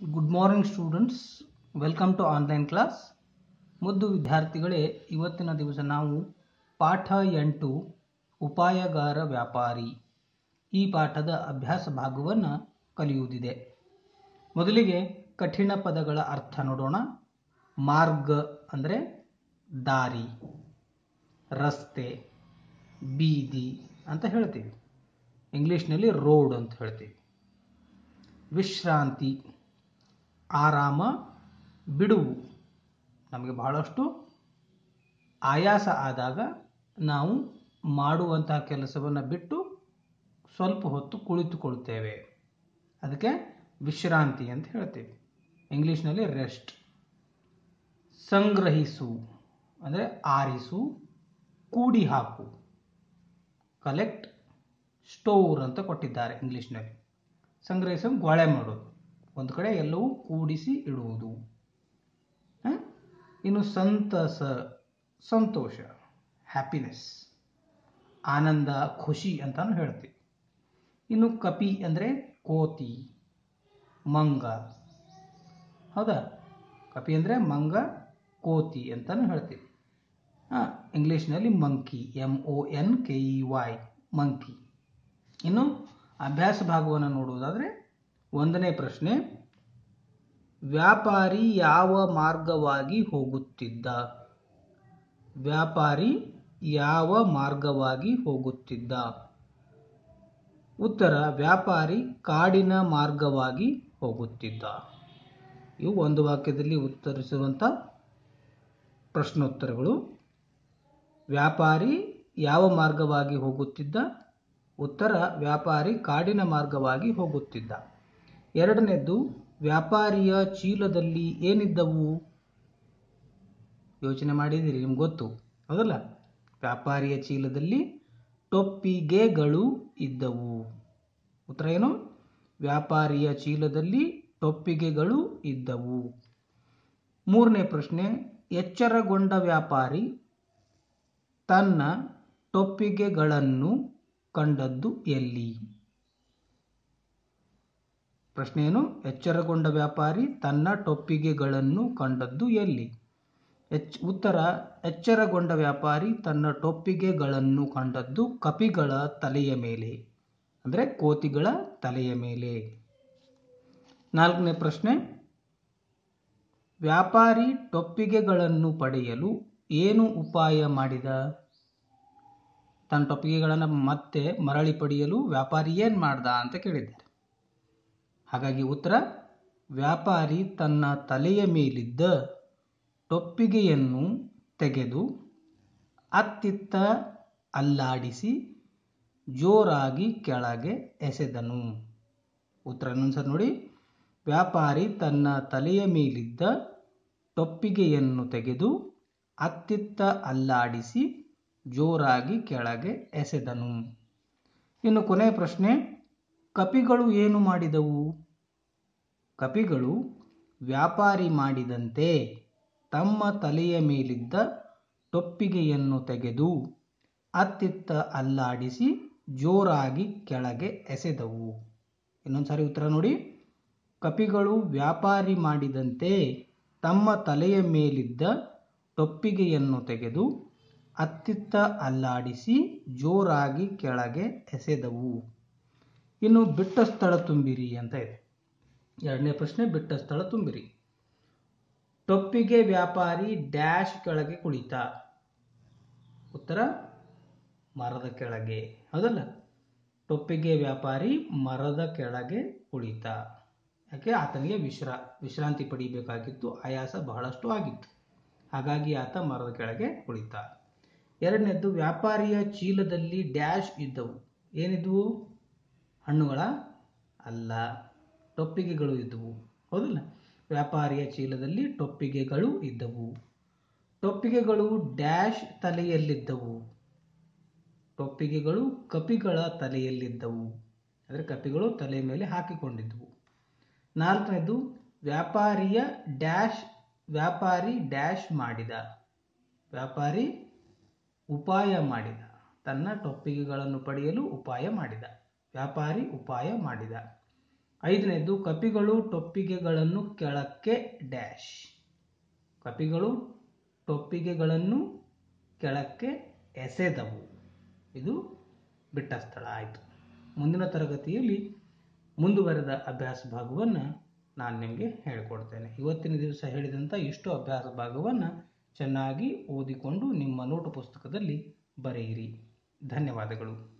Good morning students welcome to online class ಮುದ್ದು ವಿದ್ಯಾರ್ಥಿಗಳೇ ಇವತ್ತಿನ ದಿವಸ ನಾವು ಪಾಠ ಎಂಟು ಉಪಾಯಗಾರ ವ್ಯಾಪಾರಿ ಈ ಪಾಠದ ಅಭ್ಯಾಸ ಭಾಗವನ್ನು ಕಲಿಯುವುದಿದೆ ಮೊದಲಿಗೆ ಕಠಿಣ ಪದಗಳ ಅರ್ಥ ನೋಡೋಣ ಮಾರ್ಗ ಅಂದರೆ ದಾರಿ ರಸ್ತೆ ಬೀದಿ ಅಂತ ಹೇಳ್ತೀವಿ ಇಂಗ್ಲೀಷ್ನಲ್ಲಿ ರೋಡ್ ಅಂತ ಹೇಳ್ತೀವಿ ವಿಶ್ರಾಂತಿ ಆರಾಮ ಬಿಡುವು ನಮಗೆ ಬಹಳಷ್ಟು ಆಯಾಸ ಆದಾಗ ನಾವು ಮಾಡುವಂತಹ ಕೆಲಸವನ್ನು ಬಿಟ್ಟು ಸ್ವಲ್ಪ ಹೊತ್ತು ಕುಳಿತುಕೊಳ್ತೇವೆ ಅದಕ್ಕೆ ವಿಶ್ರಾಂತಿ ಅಂತ ಹೇಳ್ತೇವೆ ಇಂಗ್ಲೀಷ್ನಲ್ಲಿ ರೆಸ್ಟ್ ಸಂಗ್ರಹಿಸು ಅಂದರೆ ಆರಿಸು ಕೂಡಿ ಹಾಕು ಕಲೆಕ್ಟ್ ಸ್ಟೋರ್ ಅಂತ ಕೊಟ್ಟಿದ್ದಾರೆ ಇಂಗ್ಲೀಷ್ನಲ್ಲಿ ಸಂಗ್ರಹಿಸು ಗೊಳೆ ಮಾಡೋದು ಒಂದು ಕಡೆ ಎಲ್ಲವೂ ಕೂಡಿಸಿ ಇಡುವುದು ಹ? ಇನ್ನು ಸಂತಸ ಸಂತೋಷ ಹ್ಯಾಪಿನೆಸ್ ಆನಂದ ಖುಷಿ ಅಂತಾನು ಹೇಳ್ತೀವಿ ಇನ್ನು ಕಪಿ ಅಂದರೆ ಕೋತಿ ಮಂಗ ಹೌದಾ ಕಪಿ ಅಂದರೆ ಮಂಗ ಕೋತಿ ಅಂತಾನು ಹೇಳ್ತೀವಿ ಹಾಂ ಇಂಗ್ಲೀಷ್ನಲ್ಲಿ monkey M O N K E Y monkey ಇನ್ನು ಅಭ್ಯಾಸ ಭಾಗವನ್ನು ನೋಡುವುದಾದರೆ ಒಂದನೇ ಪ್ರಶ್ನೆ ವ್ಯಾಪಾರಿ ಯಾವ ಮಾರ್ಗವಾಗಿ ಹೋಗುತ್ತಿದ್ದ ವ್ಯಾಪಾರಿ ಯಾವ ಮಾರ್ಗವಾಗಿ ಹೋಗುತ್ತಿದ್ದ ಉತ್ತರ ವ್ಯಾಪಾರಿ ಕಾಡಿನ ಮಾರ್ಗವಾಗಿ ಹೋಗುತ್ತಿದ್ದ ಇವು ಒಂದು ವಾಕ್ಯದಲ್ಲಿ ಉತ್ತರಿಸಿರುವಂಥ ಪ್ರಶ್ನೋತ್ತರಗಳು ವ್ಯಾಪಾರಿ ಯಾವ ಮಾರ್ಗವಾಗಿ ಹೋಗುತ್ತಿದ್ದ ಉತ್ತರ ವ್ಯಾಪಾರಿ ಕಾಡಿನ ಮಾರ್ಗವಾಗಿ ಹೋಗುತ್ತಿದ್ದ ಎರಡನೇದ್ದು ವ್ಯಾಪಾರಿಯ ಚೀಲದಲ್ಲಿ ಏನಿದ್ದವು ಯೋಚನೆ ಮಾಡಿದಿರಿ ನಿಮ್ಗೆ ಗೊತ್ತು ಹೌದಲ್ಲ ವ್ಯಾಪಾರಿಯ ಚೀಲದಲ್ಲಿ ಟೊಪ್ಪಿಗೆಗಳು ಇದ್ದವು ಉತ್ತರ ಏನು ವ್ಯಾಪಾರಿಯ ಚೀಲದಲ್ಲಿ ಟೊಪ್ಪಿಗೆಗಳು ಇದ್ದವು ಮೂರನೇ ಪ್ರಶ್ನೆ ಎಚ್ಚರಗೊಂಡ ವ್ಯಾಪಾರಿ ತನ್ನ ಟೊಪ್ಪಿಗೆಗಳನ್ನು ಕಂಡದ್ದು ಎಲ್ಲಿ ಪ್ರಶ್ನೆ ಏನು ಎಚ್ಚರಗೊಂಡ ವ್ಯಾಪಾರಿ ತನ್ನ ಟೊಪ್ಪಿಗೆಗಳನ್ನು ಕಂಡದ್ದು ಎಲ್ಲಿ ಎಚ್ ಉತ್ತರ ಎಚ್ಚರಗೊಂಡ ವ್ಯಾಪಾರಿ ತನ್ನ ಟೊಪ್ಪಿಗೆಗಳನ್ನು ಕಂಡದ್ದು ಕಪಿಗಳ ತಲೆಯ ಮೇಲೆ ಅಂದರೆ ಕೋತಿಗಳ ತಲೆಯ ಮೇಲೆ ನಾಲ್ಕನೇ ಪ್ರಶ್ನೆ ವ್ಯಾಪಾರಿ ಟೊಪ್ಪಿಗೆಗಳನ್ನು ಪಡೆಯಲು ಏನು ಉಪಾಯ ಮಾಡಿದ ತನ್ನ ಟೊಪ್ಪಿಗೆಗಳನ್ನು ಮತ್ತೆ ಮರಳಿ ಪಡೆಯಲು ವ್ಯಾಪಾರಿ ಏನು ಮಾಡ್ದ ಅಂತ ಕೇಳಿದ್ದಾರೆ ಹಾಗಾಗಿ ಉತ್ತರ ವ್ಯಾಪಾರಿ ತನ್ನ ತಲೆಯ ಮೇಲಿದ್ದ ಟೊಪ್ಪಿಗೆಯನ್ನು ತೆಗೆದು ಅತ್ತಿತ್ತ ಅಲ್ಲಾಡಿಸಿ ಜೋರಾಗಿ ಕೆಳಗೆ ಎಸೆದನು ಉತ್ತರ ಇನ್ನೊಂದ್ಸರಿ ನೋಡಿ ವ್ಯಾಪಾರಿ ತನ್ನ ತಲೆಯ ಮೇಲಿದ್ದ ಟೊಪ್ಪಿಗೆಯನ್ನು ತೆಗೆದು ಅತ್ತಿತ್ತ ಅಲ್ಲಾಡಿಸಿ ಜೋರಾಗಿ ಕೆಳಗೆ ಎಸೆದನು ಇನ್ನು ಕೊನೆಯ ಪ್ರಶ್ನೆ ಕಪಿಗಳು ಏನು ಮಾಡಿದವು ಕಪಿಗಳು ವ್ಯಾಪಾರಿ ಮಾಡಿದಂತೆ ತಮ್ಮ ತಲೆಯ ಮೇಲಿದ್ದ ಟೊಪ್ಪಿಗೆಯನ್ನು ತೆಗೆದು ಅತ್ತಿತ್ತ ಅಲ್ಲಾಡಿಸಿ ಜೋರಾಗಿ ಕೆಳಗೆ ಎಸೆದವು ಇನ್ನೊಂದ್ಸಾರಿ ಉತ್ತರ ನೋಡಿ ಕಪಿಗಳು ವ್ಯಾಪಾರಿ ಮಾಡಿದಂತೆ ತಮ್ಮ ತಲೆಯ ಮೇಲಿದ್ದ ಟೊಪ್ಪಿಗೆಯನ್ನು ತೆಗೆದು ಅತ್ತಿತ್ತ ಅಲ್ಲಾಡಿಸಿ ಜೋರಾಗಿ ಕೆಳಗೆ ಎಸೆದವು ಇನ್ನು ಬಿಟ್ಟ ಸ್ಥಳ ತುಂಬಿರಿ ಅಂತ ಇದೆ ಎರಡನೇ ಪ್ರಶ್ನೆ ಬಿಟ್ಟ ಸ್ಥಳ ತುಂಬಿರಿ ಟೊಪ್ಪಿಗೆ ವ್ಯಾಪಾರಿ ಡ್ಯಾಶ್ ಕೆಳಗೆ ಕುಳಿತ ಉತ್ತರ ಮರದ ಕೆಳಗೆ ಹೌದಲ್ಲ ಟೊಪ್ಪಿಗೆ ವ್ಯಾಪಾರಿ ಮರದ ಕೆಳಗೆ ಕುಳಿತ ಯಾಕೆ ಆತನಿಗೆ ವಿಶ್ರಾ ವಿಶ್ರಾಂತಿ ಪಡಿಬೇಕಾಗಿತ್ತು ಆಯಾಸ ಬಹಳಷ್ಟು ಆಗಿತ್ತು ಹಾಗಾಗಿ ಆತ ಮರದ ಕೆಳಗೆ ಕುಳಿತ ಎರಡನೇದ್ದು ವ್ಯಾಪಾರಿಯ ಚೀಲದಲ್ಲಿ ಡ್ಯಾಶ್ ಇದ್ದವು ಏನಿದ್ವು ಹಣ್ಣುಗಳ ಅಲ್ಲ ಟೊಪ್ಪಿಗೆಗಳು ಇದ್ದವು ಹೌದಲ್ಲ ವ್ಯಾಪಾರಿಯ ಚೀಲದಲ್ಲಿ ಟೊಪ್ಪಿಗೆಗಳು ಇದ್ದವು ಟೊಪ್ಪಿಗೆಗಳು ಡ್ಯಾಶ್ ತಲೆಯಲ್ಲಿದ್ದವು ಟೊಪ್ಪಿಗೆಗಳು ಕಪಿಗಳ ತಲೆಯಲ್ಲಿದ್ದವು ಅಂದರೆ ಕಪಿಗಳು ತಲೆಯ ಮೇಲೆ ಹಾಕಿಕೊಂಡಿದ್ದವು ನಾಲ್ಕನೇದು ವ್ಯಾಪಾರಿಯ ಡ್ಯಾಶ್ ವ್ಯಾಪಾರಿ ಡ್ಯಾಶ್ ಮಾಡಿದ ವ್ಯಾಪಾರಿ ಉಪಾಯ ಮಾಡಿದ ತನ್ನ ಟೊಪ್ಪಿಗೆಗಳನ್ನು ಪಡೆಯಲು ಉಪಾಯ ಮಾಡಿದ ವ್ಯಾಪಾರಿ ಉಪಾಯ ಮಾಡಿದ ಐದನೇದು ಕಪಿಗಳು ಟೊಪ್ಪಿಗೆಗಳನ್ನು ಕೆಳಕ್ಕೆ ಡ್ಯಾಶ್ ಕಪಿಗಳು ಟೊಪ್ಪಿಗೆಗಳನ್ನು ಕೆಳಕ್ಕೆ ಎಸೆದವು ಇದು ಬಿಟ್ಟ ಸ್ಥಳ ಆಯಿತು ಮುಂದಿನ ತರಗತಿಯಲ್ಲಿ ಮುಂದುವರೆದ ಅಭ್ಯಾಸ ಭಾಗವನ್ನು ನಾನು ನಿಮಗೆ ಹೇಳಿಕೊಡ್ತೇನೆ ಇವತ್ತಿನ ದಿವಸ ಹೇಳಿದಂಥ ಇಷ್ಟು ಅಭ್ಯಾಸ ಭಾಗವನ್ನು ಚೆನ್ನಾಗಿ ಓದಿಕೊಂಡು ನಿಮ್ಮ ನೋಟು ಪುಸ್ತಕದಲ್ಲಿ ಬರೆಯಿರಿ ಧನ್ಯವಾದಗಳು